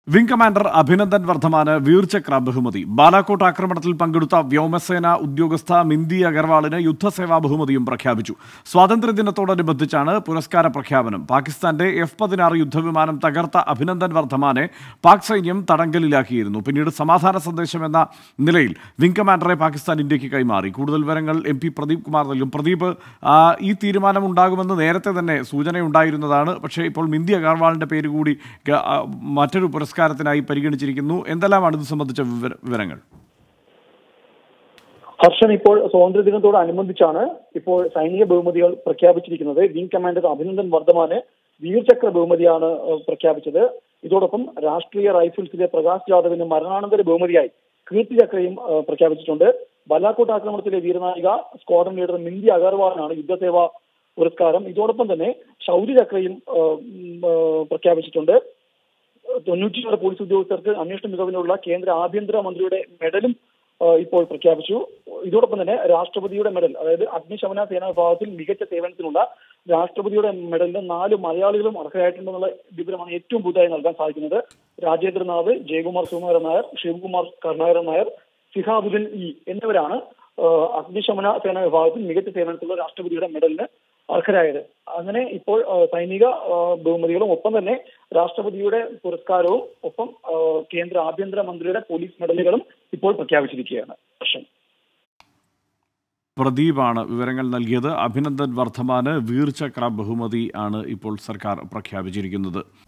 wing commander Abhinandan Varthaman Vir Chakra ബഹുമതി ബാലാക്കോട്ട് ആക്രമണത്തിൽ പങ്കെടുത്ത വ്യോമസേന ഉദ്യോഗസ്ഥ മിന്ദി അഗർവാളിന് യുദ്ധസേവാ ബഹുമതിയും പ്രഖ്യാപിച്ചു സ്വാതന്ത്ര്യദിനത്തോടനുബന്ധിച്ചാണ് പുരസ്കാര പ്രഖ്യാപനം പാകിസ്ഥാന്റെ എഫ് പതിനാറ് യുദ്ധവിമാനം തകർത്ത അഭിനന്ദൻ വർദ്ധമാനെ പാക് സൈന്യം തടങ്കലിലാക്കിയിരുന്നു പിന്നീട് സമാധാന സന്ദേശം എന്ന നിലയിൽ വിംഗ് കമാൻഡറെ പാകിസ്ഥാൻ ഇന്ത്യക്ക് കൈമാറി കൂടുതൽ വിവരങ്ങൾ എം പി പ്രദീപ് കുമാർ നൽകും പ്രദീപ് ആ, ഈ തീരുമാനം ഉണ്ടാകുമെന്ന് നേരത്തെ തന്നെ സൂചനയുണ്ടായിരുന്നതാണ് പക്ഷേ ഇപ്പോൾ മിന്ദി അഗർവാളിന്റെ പേര് കൂടി ഗ- ആ, മറ്റൊരു പുരസ്കാരത്തിനായി പരിഗണിച്ചിരിക്കുന്നു എന്തെല്ലാമാണ് ഇത് സംബന്ധിച്ച വിവര- വിവരങ്ങൾ ഹർഷൻ ഇപ്പോൾ സ്വാതന്ത്ര്യദിനത്തോടനുബന്ധിച്ചാണ് ഇപ്പോൾ സൈനിക ബഹുമതികൾ പ്രഖ്യാപിച്ചിരിക്കുന്നത് വിംഗ് കമാൻഡർ അഭിനന്ദൻ വർദ്ധമാന് വീർചക്ര ബഹുമതിയാണ് ഏഹ്, പ്രഖ്യാപിച്ചത് ഇതോടൊപ്പം രാഷ്ട്രീയ റൈഫിൾസിലെ പ്രകാശ് ജാദവിന് മരണാനന്തര ബഹുമതിയായി കീർത്തിചക്രയും ഏഹ്, പ്രഖ്യാപിച്ചിട്ടുണ്ട് ബലാക്കോട്ട് ആക്രമണത്തിലെ വീരനായിക സ്ക്വാഡൻ ലീഡർ മിന്ദി അഗർവാളിനാണ് യുദ്ധസേവ പുരസ്കാരം ഇതോടൊപ്പം തന്നെ ശൗര്യചക്രയും ഏഹ്, ഉം, ഏഹ്, പ്രഖ്യാപിച്ചിട്ടുണ്ട് തൊണ്ണൂറ്റിയാറ് പോലീസ് ഉദ്യോഗസ്ഥർക്ക് അന്വേഷണ മികവിനുള്ള കേന്ദ്ര ആഭ്യന്തര മന്ത്രിയുടെ മെഡലും ആ, ഇപ്പോൾ പ്രഖ്യാപിച്ചു ഇതോടൊപ്പം തന്നെ രാഷ്ട്രപതിയുടെ മെഡൽ അതായത് അഗ്നിശമന സേനാ വിഭാഗത്തിൽ മികച്ച സേവനത്തിനുള്ള രാഷ്ട്രപതിയുടെ മെഡലിന് നാല് മലയാളികളും അർഹരായിട്ടുണ്ടെന്നുള്ള വിവരമാണ് ഏറ്റവും പുതുതായി നൽകാൻ സാധിക്കുന്നത് രാജേന്ദ്രനാഥ് ജയകുമാർ സുകുമാരൻ നായർ ശിവകുമാർ കരുണാകരൻ നായർ സിഹാബുദ്ദീൻ ഇ എന്നിവരാണ് ആ, അഗ്നിശമന സേനാ വിഭാഗത്തിൽ മികച്ച സേവനത്തിലുള്ള രാഷ്ട്രപതിയുടെ മെഡലിന് അർഹരായത് അങ്ങനെ ഇപ്പോൾ ആ, സൈനിക ആ, ബഹുമതികളും ഒപ്പം തന്നെ രാഷ്ട്രപതിയുടെ പുരസ്കാരവും ഒപ്പം ആ, കേന്ദ്ര ആഭ്യന്തര മന്ത്രിയുടെ പോലീസ് മെഡലുകളും ഇപ്പോൾ പ്രഖ്യാപിച്ചിരിക്കുകയാണ് ഹർഷൻ പ്രദീപാണ് വിവരങ്ങൾ നൽകിയത് അഭിനന്ദൻ വർദ്ധമാന് വീർചക്ര ബഹുമതി ആണ് ഇപ്പോൾ സർക്കാർ പ്രഖ്യാപിച്ചിരിക്കുന്നത്